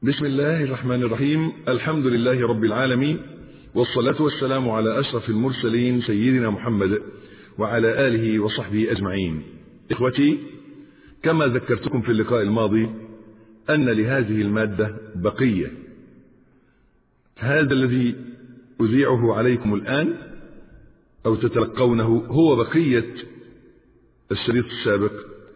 بسم الله الرحمن الرحيم الحمد لله رب العالمين والصلاة والسلام على أشرف المرسلين سيدنا محمد وعلى آله وصحبه أجمعين إخوتي كما ذكرتكم في اللقاء الماضي أن لهذه المادة بقية هذا الذي أذيعه عليكم الآن أو تتلقونه هو بقية الشريط السابق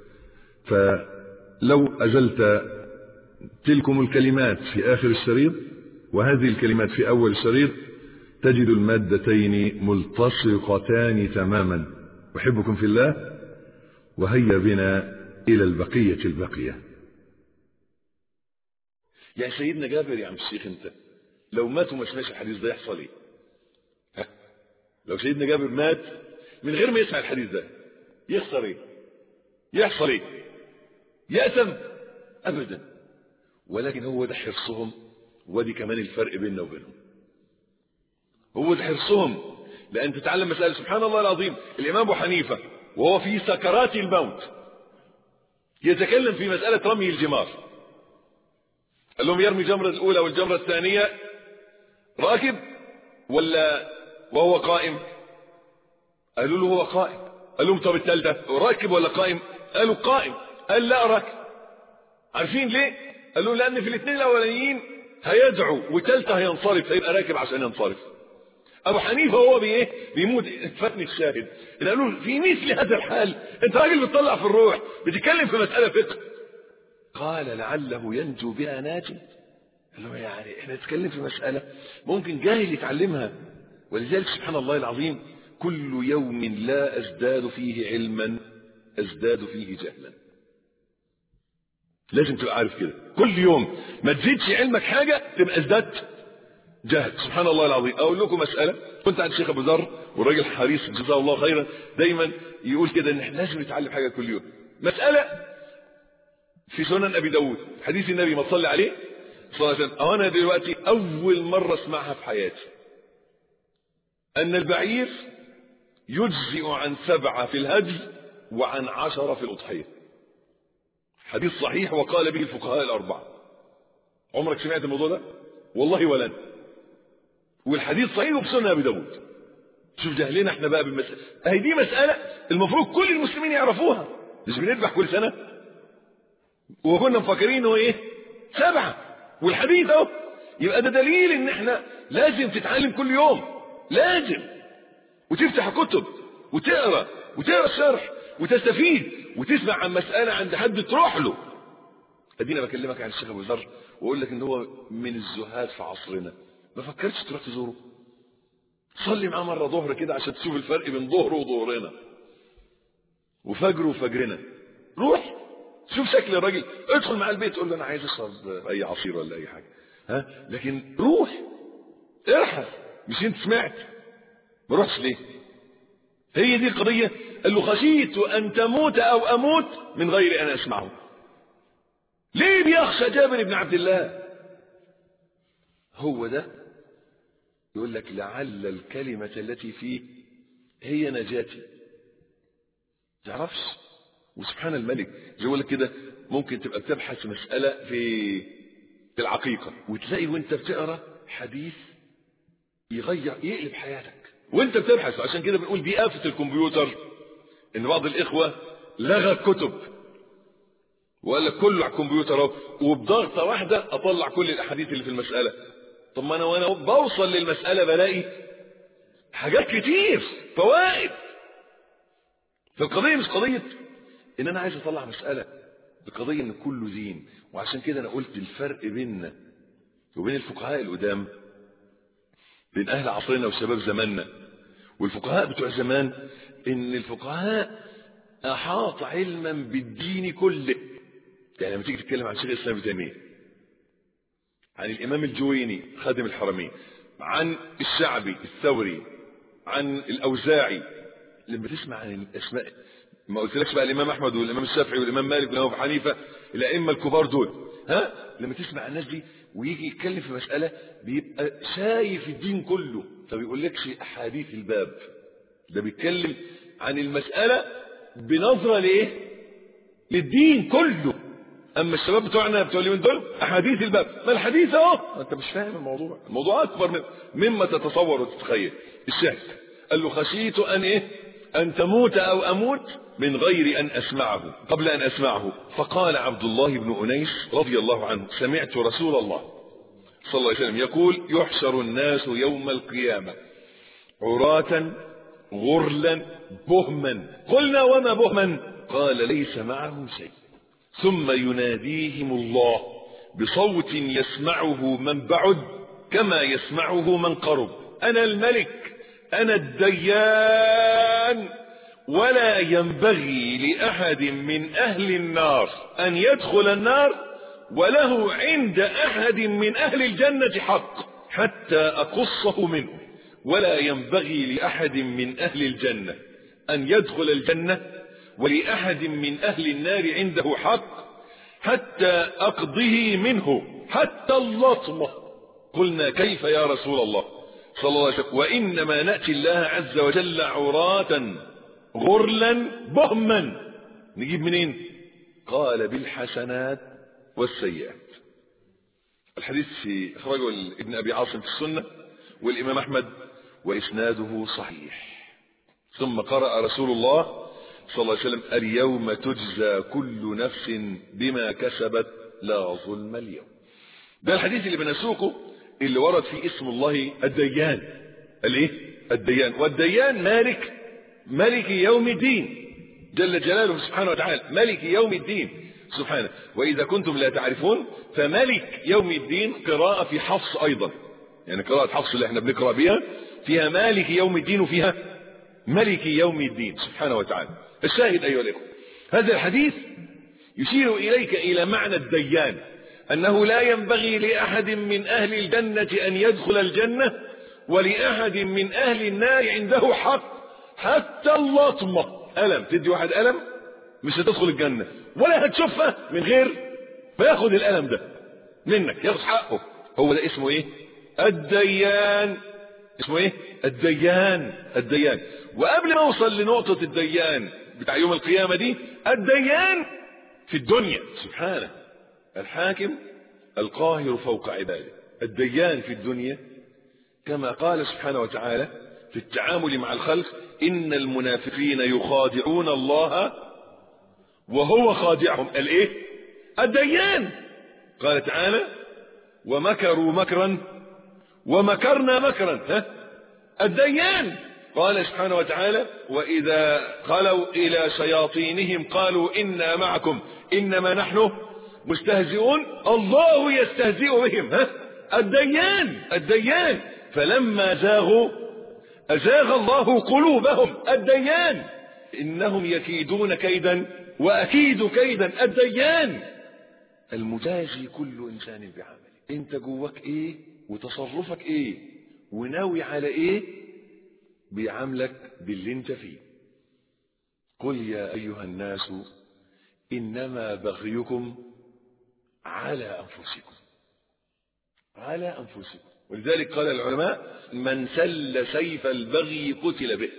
فلو أزلت تلكم الكلمات في آخر الشريط وهذه الكلمات في أول الشريط تجد المادتين ملتصقتان تماما أحبكم في الله وهيا بنا إلى البقية البقية يا سيدنا جابر يا عم الشيخ انت لو مات وما سمعش الحديث ده يحصل ايه ها؟ لو سيدنا جابر مات من غير ما يسمع الحديث ده يخسر ايه يحصل ايه يأثم ابدا ولكن هو ده حرصهم ودي كمان الفرق بيننا وبينهم هو ده حرصهم لأن تتعلم مسألة سبحان الله العظيم الإمام أبو حنيفة وهو في سكرات الموت يتكلم في مسألة رمي الجمار قال لهم يرمي جمرة الأولى والجمرة الثانية راكب ولا وهو قائم قالوا له هو قائم قال لهم طب الثالثة راكب ولا قائم قالوا قائم قال لا راكب عارفين ليه قالوا لأن في الاثنين الأولانيين هيدعو وثالثة هينصرف هيبقى راكب عشان ينصرف ابو حنيفه هو بايه بيموت فاتني الشاهد قالوا له في مثل هذا الحال انت راجل بتطلع في الروح بتتكلم في مساله فقه قال لعله ينجو بها ناجي قال له يعني احنا نتكلم في مساله ممكن جاهل يتعلمها ولذلك سبحان الله العظيم كل يوم لا ازداد فيه علما ازداد فيه جهلا لازم تبقى عارف كده كل يوم ما تزيدش علمك حاجه تبقى ازدادت جهل سبحان الله العظيم اقول لكم مساله كنت عند الشيخ ابو ذر والراجل حريص جزاه الله خيرا دايما يقول كده ان احنا لازم نتعلم حاجه كل يوم مساله في سنن ابي داود حديث النبي ما تصلي عليه صلى الله عليه وسلم انا دلوقتي اول مره اسمعها في حياتي ان البعير يجزئ عن سبعه في الهدي وعن عشره في الاضحيه حديث صحيح وقال به الفقهاء الاربعه عمرك سمعت الموضوع ده والله ولا أنا. والحديث صحيح وفي سنن ابي داود شوف جهلنا احنا بقى بالمسألة اهي دي مسألة المفروض كل المسلمين يعرفوها مش بنذبح كل سنة وكنا مفكرين انه ايه سبعة والحديث اهو يبقى ده دليل ان احنا لازم تتعلم كل يوم لازم وتفتح كتب وتقرا وتقرا الشرح وتستفيد وتسمع عن مسألة عند حد تروح له ادينا بكلمك عن الشيخ ابو ذر واقول لك ان هو من الزهاد في عصرنا ما فكرتش تروح تزوره صلي معاه مرة ظهر كده عشان تشوف الفرق بين ظهره وظهرنا وفجر وفجرنا روح شوف شكل الراجل ادخل مع البيت قول له انا عايز اشرب اي عصير ولا اي حاجه ها لكن روح ارحل مش انت سمعت ما روحش ليه هي دي القضيه قال له خشيت ان تموت او اموت من غير ان اسمعه ليه بيخشى جابر بن عبد الله هو ده يقول لك لعل الكلمة التي فيه هي نجاتي تعرفش وسبحان الملك زي يقول لك كده ممكن تبقى بتبحث مسألة في في العقيقة وتلاقي وانت بتقرا حديث يغير يقلب حياتك وانت بتبحث عشان كده بنقول دي آفة الكمبيوتر ان بعض الإخوة لغى الكتب وقال لك كله على الكمبيوتر اهو وبضغطة واحدة أطلع كل الأحاديث اللي في المسألة طب ما انا وانا بوصل للمسألة بلاقي حاجات كتير فوائد فالقضية مش قضية ان انا عايز اطلع مسألة القضية ان كله دين وعشان كده انا قلت الفرق بيننا وبين الفقهاء القدام بين اهل عصرنا وشباب زماننا والفقهاء بتوع زمان ان الفقهاء احاط علما بالدين كله يعني لما تيجي تتكلم عن شيخ الاسلام ابن تيميه عن الإمام الجويني خادم الحرمين عن الشعبي الثوري عن الأوزاعي لما تسمع عن الأسماء ما قلتلكش بقى الإمام أحمد والإمام الشافعي والإمام مالك والإمام أبو حنيفة الأئمة الكبار دول ها لما تسمع عن الناس دي ويجي يتكلم في مسألة بيبقى شايف الدين كله فبيقول لكش أحاديث الباب ده بيتكلم عن المسألة بنظرة لإيه للدين كله اما الشباب بتوعنا بتوع اليومين دول احاديث الباب ما الحديث اهو انت مش فاهم الموضوع الموضوع اكبر من مما تتصور وتتخيل الشاهد قال له خشيت ان ايه ان تموت او اموت من غير ان اسمعه قبل ان اسمعه فقال عبد الله بن انيس رضي الله عنه سمعت رسول الله صلى الله عليه وسلم يقول يحشر الناس يوم القيامه عراة غرلا بهما قلنا وما بهما قال ليس معه شيء ثم يناديهم الله بصوت يسمعه من بعد كما يسمعه من قرب انا الملك انا الديان ولا ينبغي لاحد من اهل النار ان يدخل النار وله عند احد من اهل الجنه حق حتى اقصه منه ولا ينبغي لاحد من اهل الجنه ان يدخل الجنه ولاحد من اهل النار عنده حق حتى اقضه منه حتى اللطمه قلنا كيف يا رسول الله صلى الله عليه وسلم وانما ناتي الله عز وجل عراه غرلا بهما نجيب منين قال بالحسنات والسيئات الحديث في اخرجه ابن ابي عاصم في السنه والامام احمد واسناده صحيح ثم قرأ رسول الله صلى الله عليه وسلم اليوم تجزى كل نفس بما كسبت لا ظلم اليوم ده الحديث اللي بنسوقه اللي ورد فيه اسم الله الديان الايه الديان والديان مالك ملك يوم الدين جل جلاله سبحانه وتعالى ملك يوم الدين سبحانه واذا كنتم لا تعرفون فملك يوم الدين قراءة في حفص ايضا يعني قراءة حفص اللي احنا بنقرأ بها فيها مالك يوم الدين وفيها ملك يوم الدين سبحانه وتعالى الشاهد ايها الاخوه هذا الحديث يشير اليك الى معنى الديان انه لا ينبغي لاحد من اهل الجنه ان يدخل الجنه ولاحد من اهل النار عنده حق حتى اللطمه الم تدي واحد الم مش هتدخل الجنه ولا هتشوفها من غير ما ياخد الالم ده منك ياخد حقه هو ده اسمه ايه الديان اسمه ايه الديان الديان وقبل ما اوصل لنقطة الديان بتاع يوم القيامة دي الديان في الدنيا سبحانه الحاكم القاهر فوق عباده الديان في الدنيا كما قال سبحانه وتعالى في التعامل مع الخلق إن المنافقين يخادعون الله وهو خادعهم الايه الديان قال تعالى ومكروا مكرا ومكرنا مكرا ها الديان قال سبحانه وتعالى وإذا خلوا إلى شياطينهم قالوا إنا معكم إنما نحن مستهزئون الله يستهزئ بهم ها الديان الديان فلما زاغوا أزاغ الله قلوبهم الديان إنهم يكيدون كيدا وأكيد كيدا الديان المجازي كل إنسان بعمله أنت جواك إيه وتصرفك إيه وناوي على إيه بيعاملك باللي انت فيه قل يا ايها الناس انما بغيكم على انفسكم على انفسكم ولذلك قال العلماء من سل سيف البغي قتل به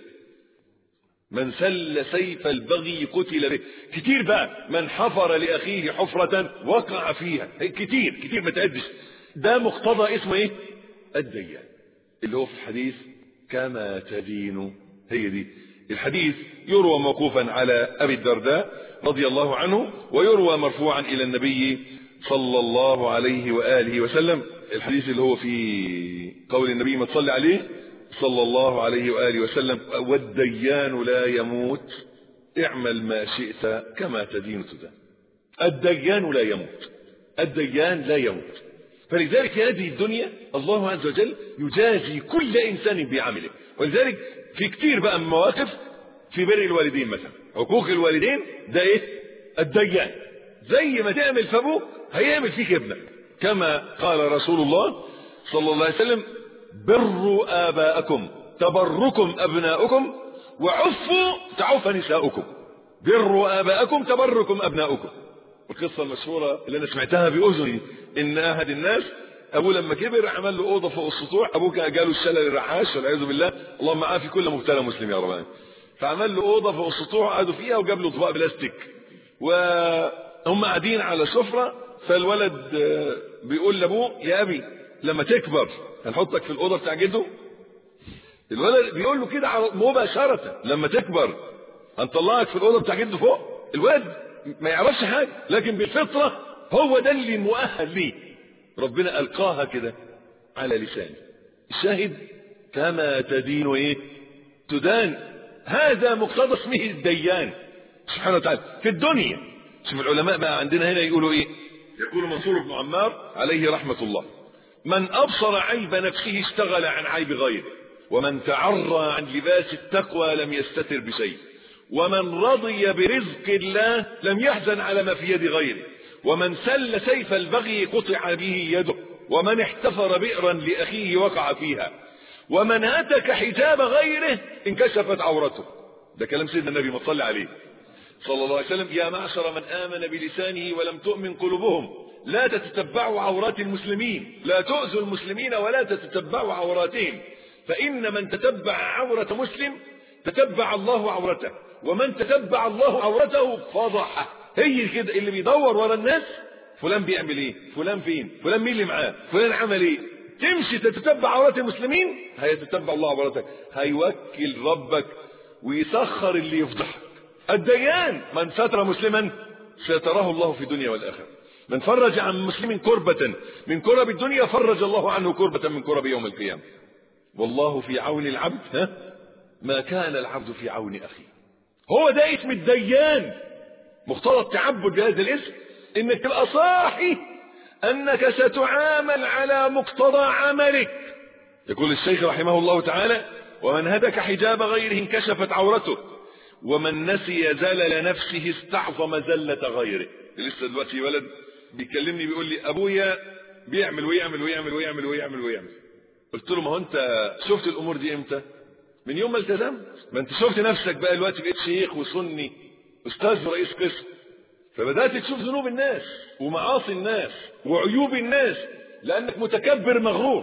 من سل سيف البغي قتل به كتير بقى من حفر لاخيه حفرة وقع فيها كتير كتير ما تعدش ده مقتضى اسمه ايه الديان اللي هو في الحديث كما تدين هي دي الحديث يروى موقوفا على أبي الدرداء رضي الله عنه ويروى مرفوعا إلى النبي صلى الله عليه وآله وسلم الحديث اللي هو في قول النبي ما تصلي عليه صلى الله عليه وآله وسلم والديان لا يموت اعمل ما شئت كما تدين تدان الديان لا يموت الديان لا يموت فلذلك في هذه الدنيا الله عز وجل يجازي كل انسان بعمله ولذلك في كتير بقى من مواقف في بر الوالدين مثلا حقوق الوالدين ده ايه الديان زي ما تعمل في ابوك هيعمل فيك ابنك كما قال رسول الله صلى الله عليه وسلم بروا اباءكم تبركم ابناؤكم وعفوا تعف نساؤكم بروا اباءكم تبركم ابناؤكم القصة المشهورة اللي أنا سمعتها بأذني إن أحد الناس أبوه لما كبر عمل له أوضة فوق السطوح أبوه كان جاله الشلل الرعاش والعياذ بالله اللهم عافي كل مبتلى مسلم يا رب فعمل له أوضة فوق السطوح قعدوا فيها وجاب له طباق بلاستيك هم قاعدين على سفرة فالولد بيقول لابوه يا ابي لما تكبر هنحطك في الاوضه بتاع جده الولد بيقول له كده مباشره لما تكبر هنطلعك في الاوضه بتاع جده فوق الولد ما يعرفش حاجه لكن بالفطره هو ده اللي مؤهل ليه ربنا القاها كده على لسانه الشاهد كما تدين ايه تدان هذا مقتضى اسمه الديان سبحانه وتعالى في الدنيا شوف العلماء بقى عندنا هنا يقولوا ايه يقول منصور بن عمار عليه رحمة الله من أبصر عيب نفسه اشتغل عن عيب غيره ومن تعرى عن لباس التقوى لم يستتر بشيء ومن رضي برزق الله لم يحزن على ما في يد غيره ومن سل سيف البغي قطع به يده ومن احتفر بئرا لأخيه وقع فيها ومن هتك حجاب غيره انكشفت عورته ده كلام سيدنا النبي ما صلى عليه صلى الله عليه وسلم يا معشر من آمن بلسانه ولم تؤمن قلوبهم لا تتتبعوا عورات المسلمين لا تؤذوا المسلمين ولا تتتبعوا عوراتهم فإن من تتبع عورة مسلم تتبع الله عورته ومن تتبع الله عورته فضحه هي كده اللي بيدور ورا الناس فلان بيعمل ايه فلان فين فلان مين اللي معاه فلان عمل ايه تمشي تتتبع عورات المسلمين هيتتبع الله عورتك هيوكل ربك ويسخر اللي يفضحك الديان من ستر مسلما ستره الله في الدنيا والآخرة من فرج عن مسلم كربة من كرب الدنيا فرج الله عنه كربة من كرب يوم القيامة والله في عون العبد ها ما كان العبد في عون أخيه هو ده اسم الديان مقتضى التعبد بهذا الاسم انك تبقى صاحي انك ستعامل على مقتضى عملك يقول الشيخ رحمه الله تعالى ومن هدك حجاب غيره انكشفت عورته ومن نسي زلل نفسه استعظم زلة غيره لسه دلوقتي ولد بيكلمني بيقول لي ابويا بيعمل ويعمل ويعمل ويعمل ويعمل ويعمل قلت له ما هو انت شفت الامور دي امتى من يوم ما التزمت ما انت شفت نفسك بقى دلوقتي بقيت شيخ وسني استاذ ورئيس قسم فبدات تشوف ذنوب الناس ومعاصي الناس وعيوب الناس لانك متكبر مغرور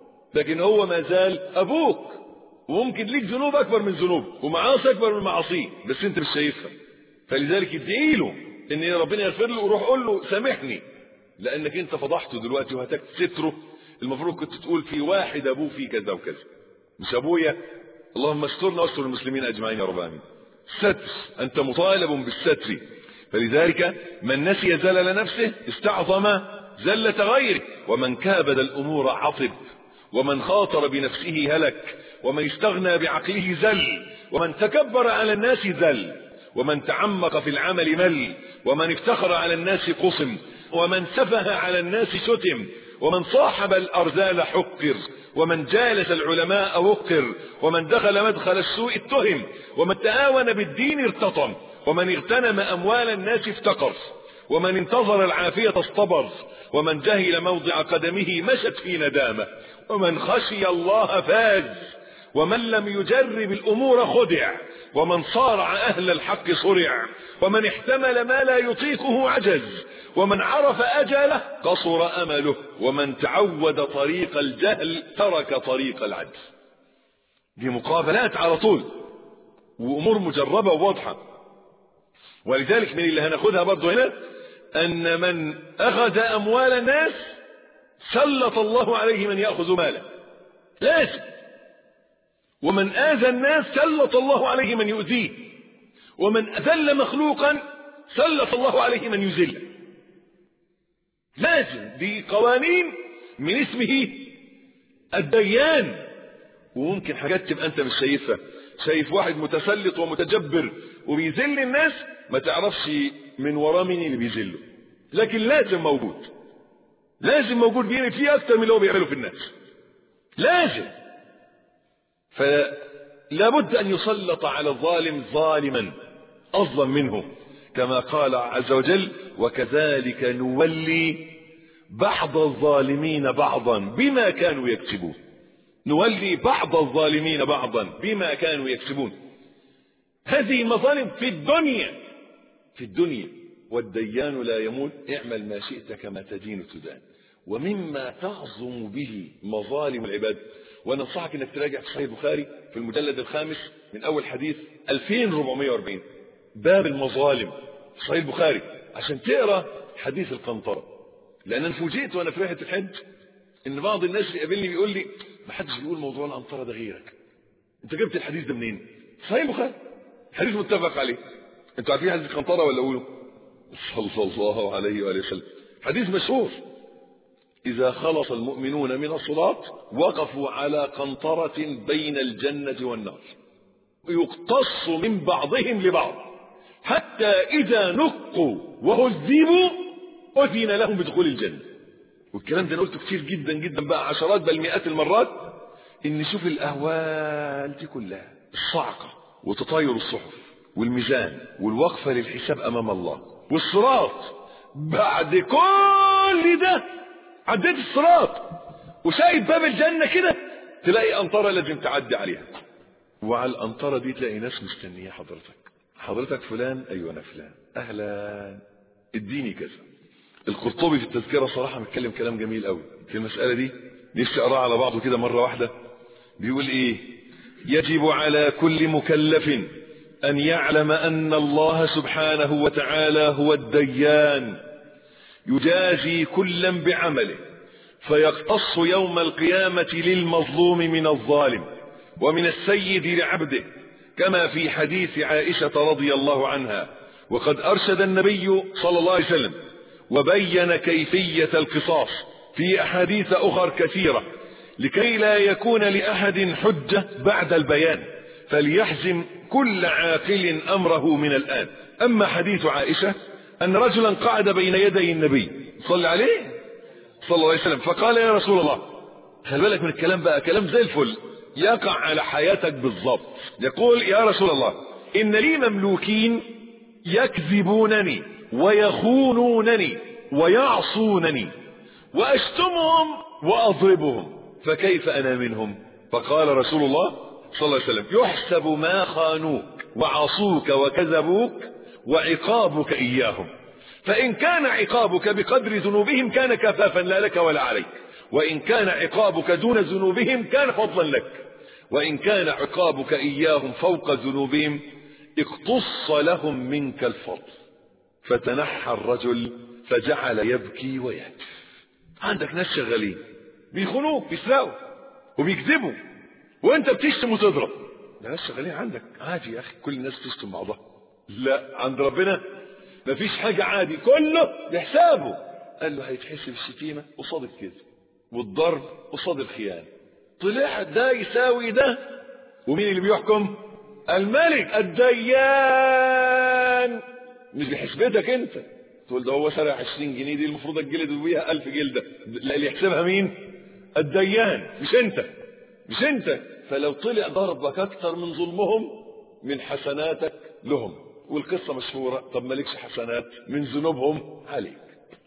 لكن هو ما زال ابوك وممكن ليك ذنوب اكبر من ذنوب ومعاصي اكبر من معاصيه بس انت مش شايفها فلذلك ادعي له ان ربنا يغفر له وروح قول له سامحني لانك انت فضحته دلوقتي وهتك ستره المفروض كنت تقول في واحد ابوه في كذا وكذا مش ابويا اللهم استرنا واستر المسلمين اجمعين يا رب العالمين ستر انت مطالب بالستر فلذلك من نسي زلل نفسه استعظم زلة غيره ومن كابد الامور عطب ومن خاطر بنفسه هلك ومن استغنى بعقله زل ومن تكبر على الناس زل ومن تعمق في العمل مل ومن افتخر على الناس قصم ومن سفه على الناس شتم ومن صاحب الأرذال حقر ومن جالس العلماء وقر ومن دخل مدخل السوء اتهم ومن تآون بالدين ارتطم ومن اغتنم أموال الناس افتقر ومن انتظر العافية اصطبر ومن جهل موضع قدمه مشت في ندامة ومن خشي الله فاز ومن لم يجرب الأمور خدع ومن صارع أهل الحق صرع ومن احتمل ما لا يطيقه عجز ومن عرف أجله قصر أمله ومن تعود طريق الجهل ترك طريق العجز دي مقابلات على طول وأمور مجربة وواضحة ولذلك من اللي هناخدها برضه هنا أن من أخذ أموال الناس سلط الله عليه من يأخذ ماله لازم ومن آذى الناس سلط الله عليه من يؤذيه ومن أذل مخلوقا سلط الله عليه من يذله لازم دي قوانين من اسمه الديان وممكن حاجات تبقى انت مش شايفها شايف واحد متسلط ومتجبر وبيذل الناس ما تعرفش من وراه مين اللي بيذله لكن لازم موجود لازم موجود بيعمل فيه اكتر من اللي هو بيعمله في الناس لازم فلا بد ان يسلط على الظالم ظالما اظلم منه كما قال عز وجل وكذلك نولي بعض الظالمين بعضا بما كانوا يكسبون نولي بعض الظالمين بعضا بما كانوا يكسبون هذه مظالم في الدنيا في الدنيا والديان لا يموت اعمل ما شئت كما تدين تدان ومما تعظم به مظالم العباد وننصحك انك تراجع في صحيح البخاري في المجلد الخامس من اول حديث 2440 باب المظالم في صحيح البخاري عشان تقرا حديث القنطره لان انا فوجئت وانا في رحله الحج ان بعض الناس يقابلني بيقول لي ما حدش بيقول موضوع القنطره ده غيرك انت جبت الحديث ده منين صحيح البخاري حديث متفق عليه انتوا عارفين حديث القنطره ولا اقوله صلى الله عليه واله وسلم حديث مشهور إذا خلص المؤمنون من الصلاة وقفوا على قنطرة بين الجنة والنار يقتص من بعضهم لبعض حتى إذا نقوا وهذبوا أذن لهم بدخول الجنة والكلام ده أنا قلته كتير جدا جدا بقى عشرات بل مئات المرات إن نشوف الأهوال دي كلها الصعقة وتطاير الصحف والميزان والوقفة للحساب أمام الله والصراط بعد كل ده عديت الصراط وشايف باب الجنة كده تلاقي قنطرة لازم تعدي عليها وعلى القنطرة دي تلاقي ناس مستنية حضرتك حضرتك فلان أيوة أنا فلان أهلا اديني كذا القرطبي في التذكرة صراحة متكلم كلام جميل قوي في المسألة دي نفسي أقرأ على بعضه كده مرة واحدة بيقول إيه يجب على كل مكلف أن يعلم أن الله سبحانه وتعالى هو الديان يجازي كلا بعمله فيقتص يوم القيامة للمظلوم من الظالم ومن السيد لعبده كما في حديث عائشة رضي الله عنها وقد أرشد النبي صلى الله عليه وسلم وبين كيفية القصاص في أحاديث أخر كثيرة لكي لا يكون لأحد حجة بعد البيان فليحزم كل عاقل أمره من الآن أما حديث عائشة أن رجلا قعد بين يدي النبي صلى عليه صلى الله عليه وسلم فقال يا رسول الله خلي بالك من الكلام بقى كلام زي الفل يقع على حياتك بالضبط يقول يا رسول الله إن لي مملوكين يكذبونني ويخونونني ويعصونني وأشتمهم وأضربهم فكيف أنا منهم فقال رسول الله صلى الله عليه وسلم يحسب ما خانوك وعصوك وكذبوك وعقابك إياهم فإن كان عقابك بقدر ذنوبهم كان كفافا لا لك ولا عليك وإن كان عقابك دون ذنوبهم كان فضلا لك وإن كان عقابك إياهم فوق ذنوبهم اقتص لهم منك الفضل فتنحى الرجل فجعل يبكي ويهتف عندك ناس شغالين بيخونوك بيسرقوا وبيكذبوا وانت بتشتم وتضرب ده ناس شغالين عندك عادي يا اخي كل الناس تشتم بعضها لا عند ربنا مفيش حاجة عادي كله بحسابه قال له هيتحسب الشتيمة قصاد الكذب والضرب قصاد الخيانة طلع ده يساوي ده ومين اللي بيحكم الملك الديان مش بحسبتك انت تقول ده هو سرق 20 جنيه دي المفروض الجلد بيها 1000 جلده لا اللي يحسبها مين الديان مش انت مش انت فلو طلع ضربك اكتر من ظلمهم من حسناتك لهم والقصة مشهورة طب مالكش حسنات من ذنوبهم عليك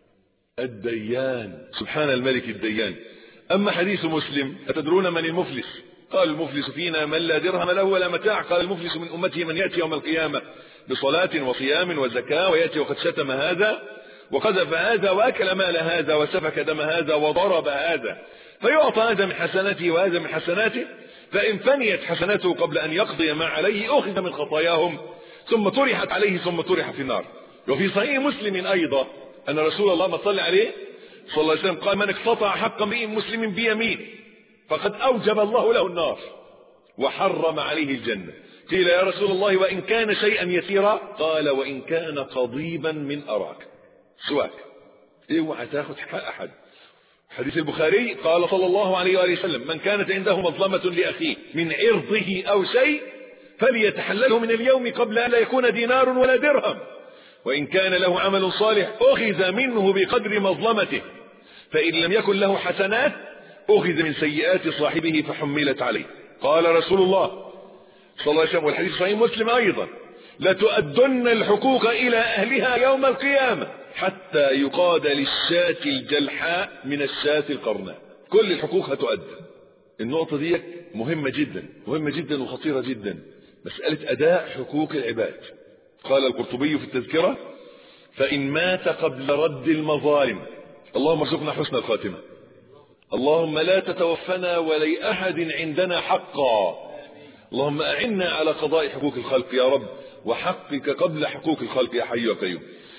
الديان سبحان الملك الديان أما حديث مسلم أتدرون من المفلس قال المفلس فينا من لا درهم له ولا متاع قال المفلس من أمته من يأتي يوم القيامة بصلاة وصيام وزكاة ويأتي وقد شتم هذا وقذف هذا وأكل مال هذا وسفك دم هذا وضرب هذا فيعطى هذا من حسناته وهذا من حسناته فإن فنيت حسناته قبل أن يقضي ما عليه أخذ من خطاياهم ثم طرحت عليه ثم طرح في النار وفي صحيح مسلم أيضا أن رسول الله ما صلى عليه صلى الله عليه وسلم قال من اقتطع حق امرئ مسلم بيمين فقد أوجب الله له النار وحرم عليه الجنة قيل يا رسول الله وإن كان شيئا يسيرا قال وإن كان قضيبا من أراك سواك اوعى تاخذ حق أحد حديث البخاري قال صلى الله عليه وآله وسلم من كانت عنده مظلمة لأخيه من عرضه أو شيء فليتحلله من اليوم قبل أن لا يكون دينار ولا درهم وإن كان له عمل صالح أخذ منه بقدر مظلمته فإن لم يكن له حسنات أخذ من سيئات صاحبه فحملت عليه قال رسول الله صلى الله عليه وسلم والحديث صحيح مسلم أيضا لتؤدن الحقوق إلى أهلها يوم القيامة حتى يقاد للشاة الجلحاء من الشاة القرناء كل الحقوق هتؤدى النقطة دي مهمة جدا مهمة جدا وخطيرة جدا مسألة أداء حقوق العباد قال القرطبي في التذكرة فإن مات قبل رد المظالم اللهم ارزقنا حسن الخاتمة اللهم لا تتوفنا ولأحد عندنا حقا اللهم أعنا على قضاء حقوق الخلق يا رب وحقك قبل حقوق الخلق يا حي يا قيوم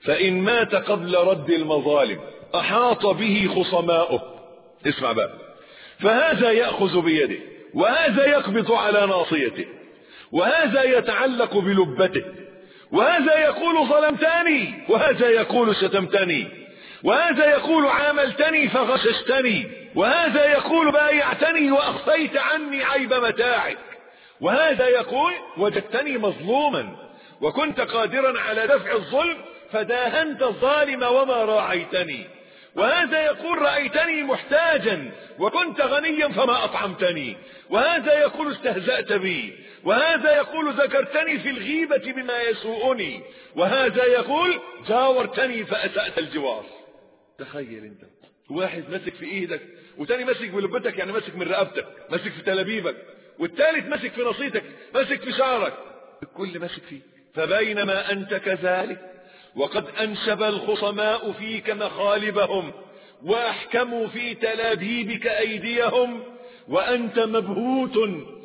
فإن مات قبل رد المظالم أحاط به خصماؤه اسمع بقى فهذا يأخذ بيده وهذا يقبض على ناصيته وهذا يتعلق بلبته وهذا يقول ظلمتني وهذا يقول شتمتني وهذا يقول عاملتني فغششتني وهذا يقول بايعتني وأخفيت عني عيب متاعك وهذا يقول وجدتني مظلوما وكنت قادرا على دفع الظلم فداهنت الظالم وما راعيتني وهذا يقول رأيتني محتاجا وكنت غنيا فما أطعمتني وهذا يقول استهزأت بي وهذا يقول ذكرتني في الغيبة بما يسوءني وهذا يقول جاورتني فأسأت الجوار تخيل انت واحد ماسك في ايدك وتاني ماسك بلبتك يعني ماسك من رقبتك ماسك في تلابيبك والتالت ماسك في نصيتك ماسك في شعرك الكل ماسك فيه فبينما انت كذلك وقد انشب الخصماء فيك مخالبهم واحكموا في تلابيبك ايديهم وانت مبهوت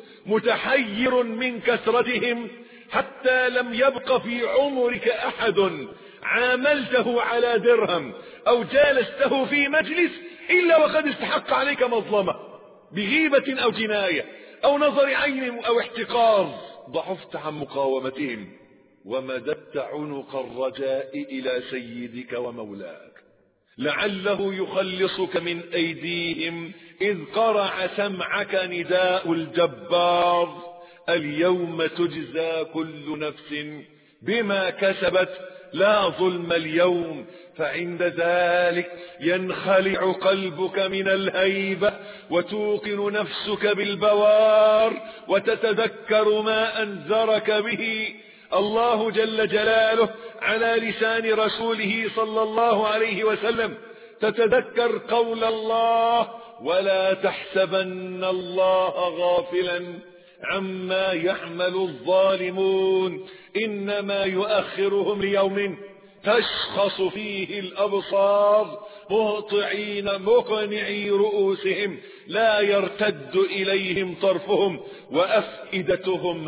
متحير من كثرتهم حتى لم يبق في عمرك احد عاملته على درهم او جالسته في مجلس الا وقد استحق عليك مظلمة بغيبة او جناية او نظر عين او احتقار ضعفت عن مقاومتهم ومددت عنق الرجاء الى سيدك ومولاك لعله يخلصك من ايديهم اذ قرع سمعك نداء الجبار اليوم تجزى كل نفس بما كسبت لا ظلم اليوم فعند ذلك ينخلع قلبك من الهيبة وتوقن نفسك بالبوار وتتذكر ما أنذرك به الله جل جلاله على لسان رسوله صلى الله عليه وسلم تتذكر قول الله ولا تحسبن الله غافلا عما يعمل الظالمون إنما يؤخرهم ليوم تشخص فيه الأبصار مهطعين مقنعي رؤوسهم لا يرتد إليهم طرفهم وأفئدتهم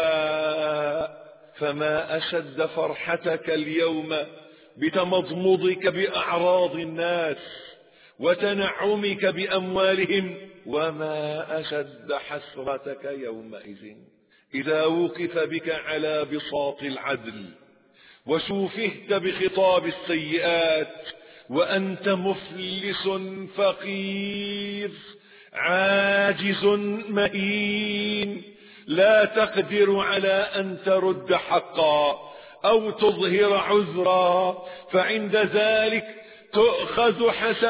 هواء فما أشد فرحتك اليوم بتمضمضك بأعراض الناس وتنعمك بأموالهم وما أشد حسرتك يومئذ إذا وقف بك على بساط العدل وشوفهت بخطاب السيئات وأنت مفلس فقير عاجز مهين لا تقدر على أن ترد حقا أو تظهر عذرا فعند ذلك تؤخذ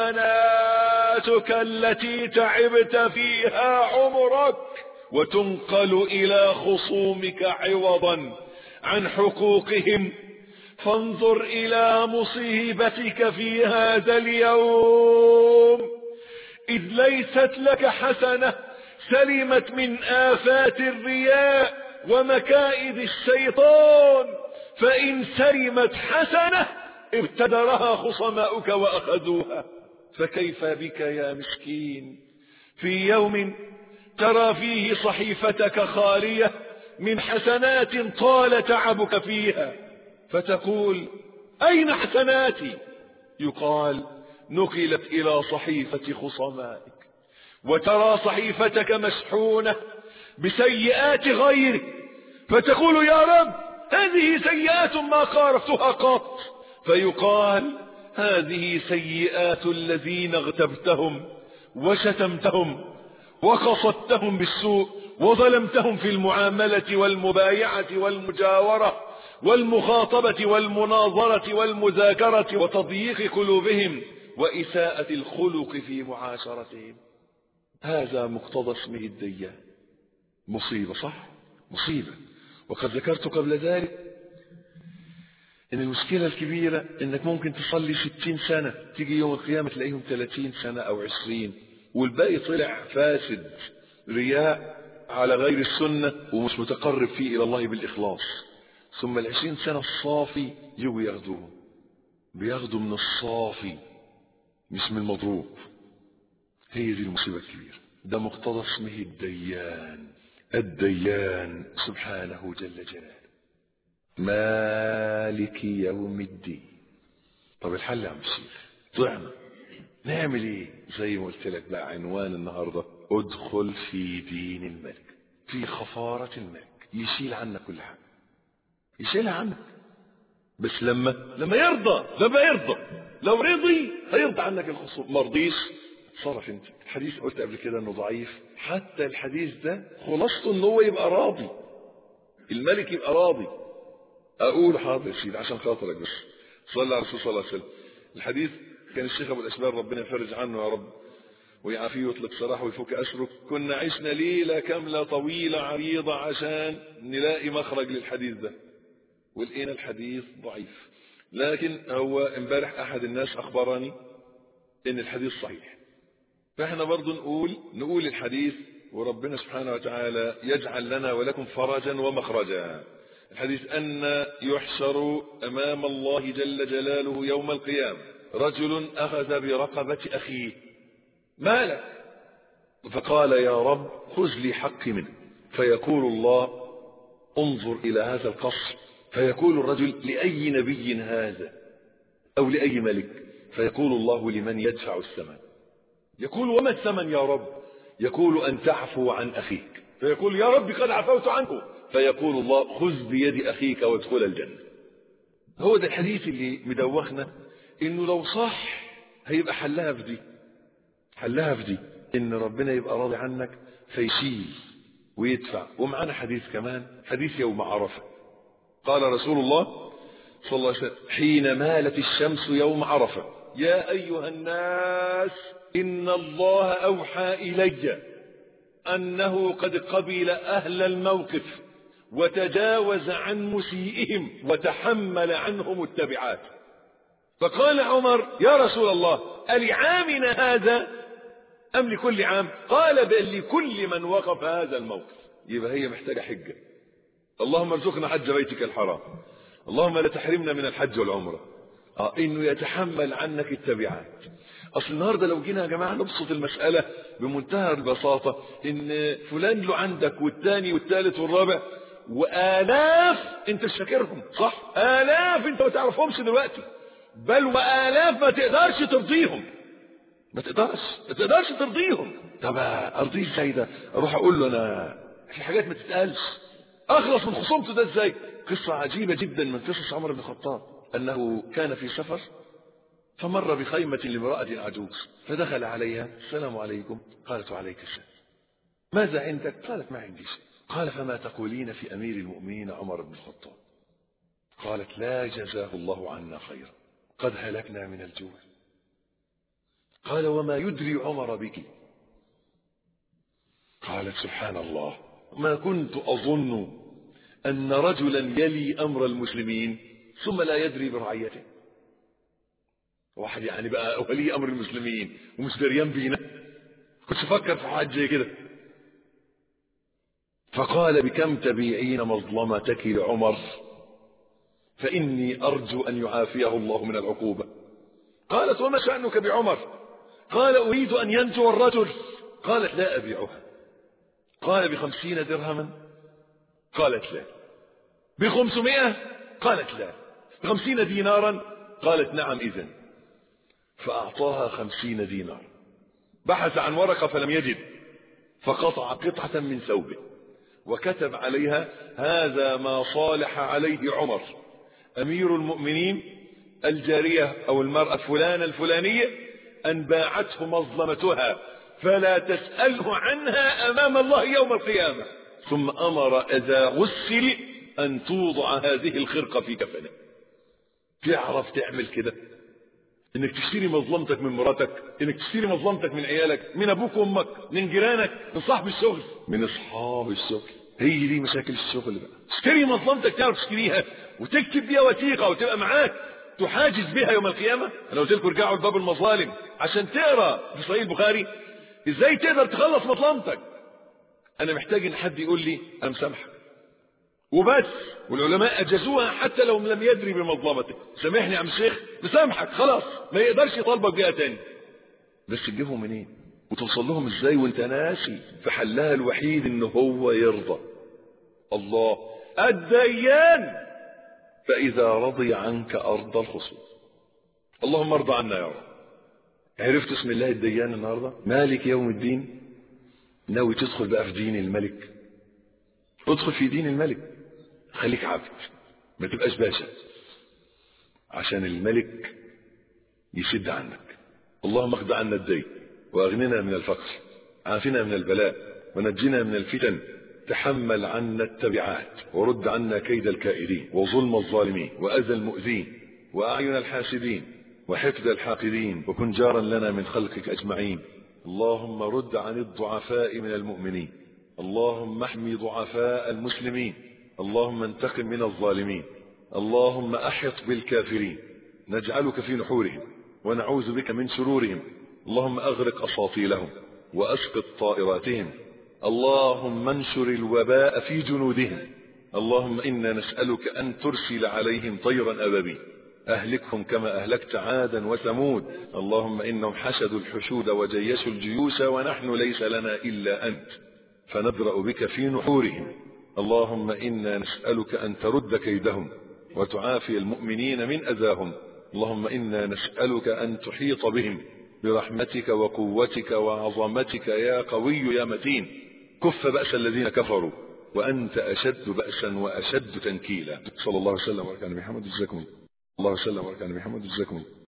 حسناتك التي تعبت فيها عمرك وتنقل إلى خصومك عوضا عن حقوقهم فانظر إلى مصيبتك في هذا اليوم إذ ليست لك حسنة سلمت من آفات الرياء ومكائد الشيطان فإن سلمت حسنة ابتدرها خصماؤك وأخذوها فكيف بك يا مسكين في يوم ترى فيه صحيفتك خالية من حسنات طال تعبك فيها فتقول أين حسناتي يقال نقلت إلى صحيفة خصمائك وترى صحيفتك مسحونة بسيئات غيرك فتقول يا رب هذه سيئات ما قارفتها قط فيقال هذه سيئات الذين اغتبتهم وشتمتهم وقصدتهم بالسوء وظلمتهم في المعاملة والمبايعة والمجاورة والمخاطبة والمناظرة والمذاكرة وتضييق قلوبهم وإساءة الخلق في معاشرتهم هذا مقتضى اسمه الديان مصيبة صح مصيبة وقد ذكرت قبل ذلك ان المشكلة الكبيرة انك ممكن تصلي ستين سنة تيجي يوم القيامة تلاقيهم ثلاثين سنة او عشرين والباقي طلع فاسد رياء على غير السنة ومش متقرب فيه الى الله بالاخلاص ثم العشرين سنة الصافي يجوا ياخدوه بياخدوا من الصافي مش من المضروب هي دي المصيبة الكبيرة ده مقتضى اسمه الديان الديان سبحانه جل جلاله مالك يوم الدين طب الحل يا عم الشيخ ضعنا نعمل ايه زي ما قلت لك بقى عنوان النهارده ادخل في دين الملك في خفارة الملك يشيل عنك كل حاجة يشيلها عنك بس لما لما يرضى لما يرضى لو رضي هيرضى عنك الخصوم ما رضيش صرف انت الحديث قلت قبل كده انه ضعيف حتى الحديث ده خلاصته ان هو يبقى راضي الملك يبقى راضي اقول حاضر يا سيدي عشان خاطرك بس صلى على الرسول صلى الله عليه وسلم الحديث كان الشيخ ابو الاشبال ربنا يفرج عنه يا رب ويعافيه ويطلق سراحه ويفك اسره كنا عشنا ليله كامله طويله عريضه عشان نلاقي مخرج للحديث ده ولقينا الحديث ضعيف لكن هو امبارح احد الناس اخبرني ان الحديث صحيح فاحنا برضو نقول نقول الحديث وربنا سبحانه وتعالى يجعل لنا ولكم فرجا ومخرجا الحديث أن يحشر أمام الله جل جلاله يوم القيامة رجل أخذ برقبة أخيه ما لك فقال يا رب خذ لي حقي منه فيقول الله انظر إلى هذا القصر فيقول الرجل لأي نبي هذا أو لأي ملك فيقول الله لمن يدفع الثمن يقول وما الثمن يا رب يقول أن تعفو عن أخيك فيقول يا رب قد عفوت عنه فيقول الله خذ بيد أخيك وادخل الجنة هو ده الحديث اللي مدوخنا إنه لو صح هيبقى حلها في دي حلها في دي إن ربنا يبقى راضي عنك فيشيل ويدفع ومعانا حديث كمان حديث يوم عرفة قال رسول الله صلى الله عليه وسلم حين مالت الشمس يوم عرفة يا أيها الناس إن الله أوحى إلي أنه قد قبل أهل الموقف وتجاوز عن مسيئهم وتحمل عنهم التبعات فقال عمر يا رسول الله ألعامنا هذا أم لكل عام قال بل لكل من وقف هذا الموقف يبقى هي محتاجة حجة اللهم ارزقنا حج بيتك الحرام اللهم لا تحرمنا من الحج والعمرة آه انه يتحمل عنك التبعات اصل النهارده لو جينا يا جماعه نبسط المساله بمنتهى البساطه ان فلان له عندك والتاني والتالت والرابع والاف انت مش فاكرهم صح الاف انت ما تعرفهمش دلوقتي بل والاف ما تقدرش ترضيهم ما تقدرش ما تقدرش ترضيهم طب ارضيه ازاي ده اروح اقول له انا في حاجات ما تتقالش اخلص من خصومته ده ازاي قصه عجيبه جدا من قصص عمر بن الخطاب انه كان في سفر فمر بخيمة لامرأة عجوز فدخل عليها السلام عليكم قالت وعليك السلام ماذا عندك قالت ما عندي شيء قال فما تقولين في أمير المؤمنين عمر بن الخطاب قالت لا جزاه الله عنا خيرا قد هلكنا من الجوع قال وما يدري عمر بك قالت سبحان الله ما كنت أظن أن رجلا يلي أمر المسلمين ثم لا يدري برعيته واحد يعني بقى ولي امر المسلمين ومش دريان بينا كنت افكر في حاجه زي كده فقال بكم تبيعين مظلمتك لعمر فاني ارجو ان يعافيه الله من العقوبه قالت وما شانك بعمر قال اريد ان ينجو الرجل قالت لا ابيعها قال بخمسين درهما قالت لا بخمسمائة قالت لا بخمسين دينارا قالت نعم إذن فأعطاها خمسين دينار بحث عن ورقة فلم يجد فقطع قطعة من ثوبه وكتب عليها هذا ما صالح عليه عمر أمير المؤمنين الجارية أو المرأة فلانة الفلانية أن باعته مظلمتها فلا تسأله عنها أمام الله يوم القيامة ثم أمر إذا غسل أن توضع هذه الخرقة في كفنه تعرف تعمل كده انك تشتري مظلمتك من مراتك انك تشتري مظلمتك من عيالك من ابوك وامك من جيرانك من صاحب الشغل من اصحاب الشغل هي دي مشاكل الشغل بقى اشتري مظلمتك تعرف تشتريها وتكتب بيها وثيقه وتبقى معاك تحاجز بها يوم القيامه انا قلت لكم ارجعوا لباب المظالم عشان تقرا في صحيح البخاري ازاي تقدر تخلص مظلمتك انا محتاج ان حد يقول لي انا مسامحك وبس والعلماء اجازوها حتى لو لم يدري بمظلمتك سامحني يا عم الشيخ مسامحك خلاص ما يقدرش يطالبك بيها تاني بس تجيبهم منين وتوصل لهم ازاي وانت ناسي في حلها الوحيد ان هو يرضى الله الديان فاذا رضي عنك ارضى الخصوم اللهم ارضى عنا يا رب عرفت اسم الله الديان النهارده مالك يوم الدين ناوي تدخل بقى في دين الملك ادخل في دين الملك خليك عبد ما تبقاش باشا عشان الملك يشد عنك اللهم اخد عنا الدين واغننا من الفقر عافنا من البلاء ونجنا من الفتن تحمل عنا التبعات ورد عنا كيد الكائدين وظلم الظالمين واذى المؤذين واعين الحاسدين وحفظ الحاقدين وكن جارا لنا من خلقك اجمعين اللهم رد عن الضعفاء من المؤمنين اللهم احمي ضعفاء المسلمين اللهم انتقم من الظالمين اللهم احط بالكافرين نجعلك في نحورهم ونعوذ بك من شرورهم اللهم اغرق اساطيلهم واسقط طائراتهم اللهم انشر الوباء في جنودهم اللهم انا نسالك ان ترسل عليهم طيرا ابابيل اهلكهم كما اهلكت عادا وثمود اللهم انهم حشدوا الحشود وجيشوا الجيوش ونحن ليس لنا الا انت فنبرا بك في نحورهم اللهم انا نسالك ان ترد كيدهم وتعافي المؤمنين من اذاهم اللهم انا نسالك ان تحيط بهم برحمتك وقوتك وعظمتك يا قوي يا متين كف باس الذين كفروا وانت اشد باسا واشد تنكيلا صلى الله وسلم وبارك على محمد جزاكم الله وسلم وبارك على محمد جزاكم الله